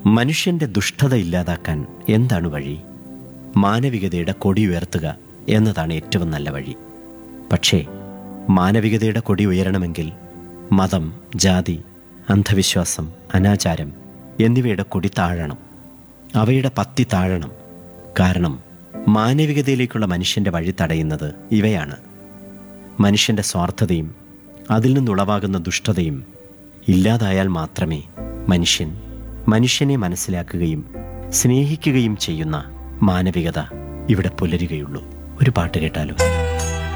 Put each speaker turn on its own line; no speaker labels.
മനുഷ്യന്റെ ദുഷ്ടത ഇല്ലാതാക്കാൻ എന്താണ് വഴി മാനവികതയുടെ കൊടി ഉയർത്തുക എന്നതാണ് ഏറ്റവും നല്ല വഴി പക്ഷേ മാനവികതയുടെ കൊടി ഉയരണമെങ്കിൽ മതം ജാതി അന്ധവിശ്വാസം അനാചാരം എന്നിവയുടെ കൊടി താഴണം അവയുടെ പത്തി താഴണം കാരണം മാനവികതയിലേക്കുള്ള മനുഷ്യന്റെ വഴി തടയുന്നത് ഇവയാണ് മനുഷ്യന്റെ സ്വാർത്ഥതയും അതിൽ നിന്നുളവാകുന്ന ദുഷ്ടതയും ഇല്ലാതായാൽ മാത്രമേ മനുഷ്യൻ മനുഷ്യനെ മനസ്സിലാക്കുകയും സ്നേഹിക്കുകയും ചെയ്യുന്ന മാനവികത ഇവിടെ പുലരുകയുള്ളൂ ഒരു പാട്ട് കേട്ടാലോ